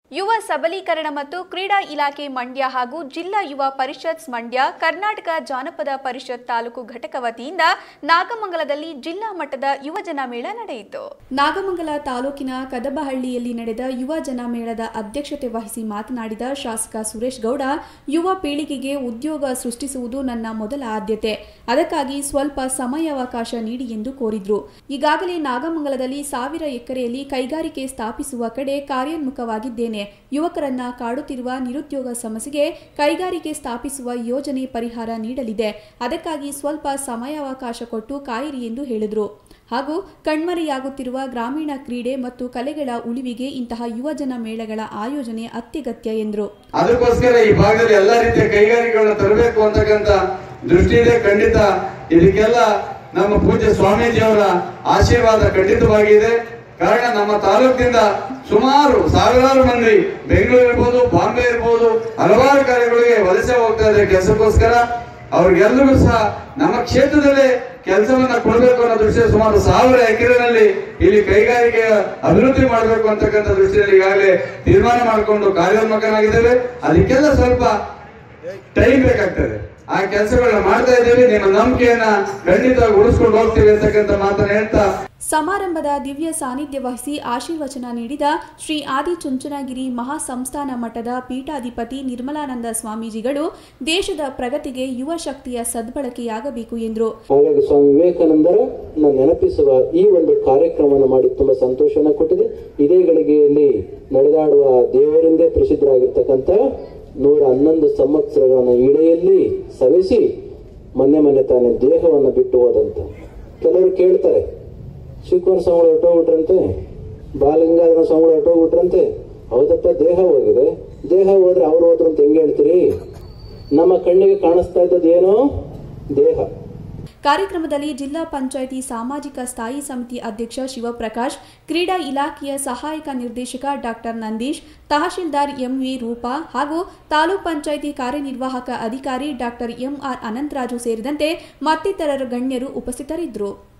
ಯುವ ಸಬಲೀಕರಣ ಮತ್ತು ಕ್ರೀಡಾ ಇಲಾಖೆ ಮಂಡ್ಯ ಹಾಗೂ ಜಿಲ್ಲಾ ಯುವ ಪರಿಷತ್ ಮಂಡ್ಯ ಕರ್ನಾಟಕ ಜಾನಪದ ಪರಿಷತ್ ತಾಲೂಕು ಘಟಕ ವತಿಯಿಂದ ನಾಗಮಂಗಲದಲ್ಲಿ ಜಿಲ್ಲಾ ಮಟ್ಟದ ಯುವಜನ ಮೇಳ ನಡೆಯಿತು ನಾಗಮಂಗಲ ತಾಲೂಕಿನ ಕದಬಹಳ್ಳಿಯಲ್ಲಿ ನಡೆದ ಯುವ ಜನ ಮೇಳದ ಅಧ್ಯಕ್ಷತೆ ವಹಿಸಿ ಮಾತನಾಡಿದ ಶಾಸಕ ಸುರೇಶ್ ಗೌಡ ಯುವ ಪೀಳಿಗೆಗೆ ಉದ್ಯೋಗ ಸೃಷ್ಟಿಸುವುದು ನನ್ನ ಮೊದಲ ಆದ್ಯತೆ ಅದಕ್ಕಾಗಿ ಸ್ವಲ್ಪ ಸಮಯಾವಕಾಶ ನೀಡಿ ಎಂದು ಕೋರಿದ್ರು ಈಗಾಗಲೇ ನಾಗಮಂಗಲದಲ್ಲಿ ಸಾವಿರ ಎಕರೆಯಲ್ಲಿ ಕೈಗಾರಿಕೆ ಸ್ಥಾಪಿಸುವ ಕಡೆ ಕಾರ್ಯೋನ್ಮುಖವಾಗಿದ್ದೇನೆ ಯುವಕರನ್ನ ಕಾಡುತ್ತಿರುವ ನಿರುದ್ಯೋಗ ಸಮಸ್ಯೆಗೆ ಕೈಗಾರಿಕೆ ಸ್ಥಾಪಿಸುವ ಯೋಜನೆ ಪರಿಹಾರ ನೀಡಲಿದೆ ಅದಕ್ಕಾಗಿ ಸ್ವಲ್ಪ ಸಮಯಾವಕಾಶ ಕೊಟ್ಟು ಕಾಯಿರಿ ಎಂದು ಹೇಳಿದರು ಹಾಗೂ ಕಣ್ಮರೆಯಾಗುತ್ತಿರುವ ಗ್ರಾಮೀಣ ಕ್ರೀಡೆ ಮತ್ತು ಕಲೆಗಳ ಉಳಿವಿಗೆ ಇಂತಹ ಯುವಜನ ಮೇಳಗಳ ಆಯೋಜನೆ ಅತ್ಯಗತ್ಯ ಎಂದರು ಅದಕ್ಕೋಸ್ಕರ ಈ ಭಾಗದಲ್ಲಿ ಎಲ್ಲಾ ರೀತಿಯ ಕೈಗಾರಿಕೆಗಳನ್ನ ತರಬೇಕು ಅಂತಕ್ಕಂಥ ದೃಷ್ಟಿ ಇದೆ ಖಂಡಿತ ಇದಕ್ಕೆಲ್ಲ ನಮ್ಮ ಪೂಜ್ಯ ಸ್ವಾಮೀಜಿಯವರ ಆಶೀರ್ವಾದ ಖಂಡಿತವಾಗಿದೆ ಕಾರಣ ನಮ್ಮ ತಾಲೂಕಿನಿಂದ ಸುಮಾರು ಸಾವಿರಾರು ಮಂದಿ ಬೆಂಗಳೂರು ಇರ್ಬೋದು ಬಾಂಬೆ ಇರ್ಬೋದು ಹಲವಾರು ಕಾರ್ಯಗಳಿಗೆ ವಲಸೆ ಹೋಗ್ತಾ ಇದ್ದಾರೆ ಕೆಲಸಕ್ಕೋಸ್ಕರ ಅವ್ರಿಗೆಲ್ಲರಿಗೂ ಸಹ ನಮ್ಮ ಕ್ಷೇತ್ರದಲ್ಲೇ ಕೆಲಸವನ್ನ ಕೊಡಬೇಕು ಅನ್ನೋ ದೃಷ್ಟಿಯಲ್ಲಿ ಸುಮಾರು ಸಾವಿರ ಎಕರೆನಲ್ಲಿ ಇಲ್ಲಿ ಕೈಗಾರಿಕೆ ಅಭಿವೃದ್ಧಿ ಮಾಡಬೇಕು ಅಂತಕ್ಕಂಥ ದೃಷ್ಟಿಯಲ್ಲಿ ಈಗಾಗಲೇ ತೀರ್ಮಾನ ಮಾಡಿಕೊಂಡು ಕಾರ್ಯೋನ್ಮುಖನಾಗಿದ್ದೇವೆ ಅದಕ್ಕೆಲ್ಲ ಸ್ವಲ್ಪ ಟೈಮ್ ಬೇಕಾಗ್ತದೆ ಆ ಕೆಲಸಗಳನ್ನ ಮಾಡ್ತಾ ಇದ್ದೀವಿ ನಿಮ್ಮ ನಂಬಿಕೆಯನ್ನ ಖಂಡಿತವಾಗಿ ಉಳಿಸ್ಕೊಂಡು ಹೋಗ್ತೀವಿ ಅಂತಕ್ಕಂಥ ಮಾತನ್ನ ಹೇಳ್ತಾ ಸಮಾರಂಭದ ದಿವ್ಯ ಸಾನ್ನಿಧ್ಯ ವಹಿಸಿ ಆಶೀರ್ವಚನ ನೀಡಿದ ಶ್ರೀ ಆದಿಚುಂಚನಗಿರಿ ಮಹಾಸಂಸ್ಥಾನ ಮಠದ ಪೀಠಾಧಿಪತಿ ನಿರ್ಮಲಾನಂದ ಸ್ವಾಮೀಜಿಗಳು ದೇಶದ ಪ್ರಗತಿಗೆ ಯುವ ಶಕ್ತಿಯ ಸದ್ಬಳಕೆಯಾಗಬೇಕು ಎಂದರು ಹಾಗಾಗಿ ಸ್ವಾಮಿ ವಿವೇಕಾನಂದರ ನೆನಪಿಸುವ ಈ ಒಂದು ಕಾರ್ಯಕ್ರಮವನ್ನು ಮಾಡಿ ತುಂಬಾ ಸಂತೋಷನ ಕೊಟ್ಟಿದೆ ಇದೇ ಗಳಿಗೆಯಲ್ಲಿ ನಡೆದಾಡುವ ದೇವರಿಂದೇ ಪ್ರಸಿದ್ಧರಾಗಿರ್ತಕ್ಕಂಥ ನೂರ ಹನ್ನೊಂದು ಸಂವತ್ಸರಗಳನ್ನು ಇಡೆಯಲ್ಲಿ ಸವೆಸಿ ಮೊನ್ನೆ ಮೊನ್ನೆ ತಾನೇ ದೇಹವನ್ನು ಬಿಟ್ಟು ಹೋದಂತ ಕೆಲವರು ಕೇಳ್ತಾರೆ ಶಿವಕುಮಾರ ಸ್ವಾಮಿಗಳು ಹೊಟ್ಟೋಗ್ಬಿಟ್ರಂತೆ ಬಾಲಗಂಗಾಧರ ಸ್ವಾಮಿಗಳು ಹೊಟ್ಟೋಗ್ಬಿಟ್ರಂತೆ ಹೌದಪ್ಪ ದೇಹ ಹೋಗಿದೆ ದೇಹ ಹೋದ್ರೆ ಅವ್ರು ಹೋದ್ರು ಅಂತ ಹೆಂಗೆ ಹೇಳ್ತೀರಿ ನಮ್ಮ ಕಣ್ಣಿಗೆ ಕಾಣಿಸ್ತಾ ಇದ್ದದ್ದು ಏನೋ ದೇಹ ಕಾರ್ಯಕ್ರಮದಲ್ಲಿ ಜಿಲ್ಲಾ ಪಂಚಾಯಿತಿ ಸಾಮಾಜಿಕ ಸ್ಥಾಯಿ ಸಮಿತಿ ಅಧ್ಯಕ್ಷ ಶಿವಪ್ರಕಾಶ್ ಕ್ರೀಡಾ ಇಲಾಖೆಯ ಸಹಾಯಕ ನಿರ್ದೇಶಕ ಡಾಕ್ಟರ್ ನಂದೀಶ್ ತಹಶೀಲ್ದಾರ್ ಎಂವಿ ರೂಪಾ ಹಾಗೂ ತಾಲೂಕ್ ಪಂಚಾಯಿತಿ ಕಾರ್ಯನಿರ್ವಾಹಕ ಅಧಿಕಾರಿ ಡಾಕ್ಟರ್ ಎಂಆರ್ ಅನಂತರಾಜು ಸೇರಿದಂತೆ ಮತ್ತಿತರರ ಗಣ್ಯರು ಉಪಸ್ಥಿತರಿದ್ದರು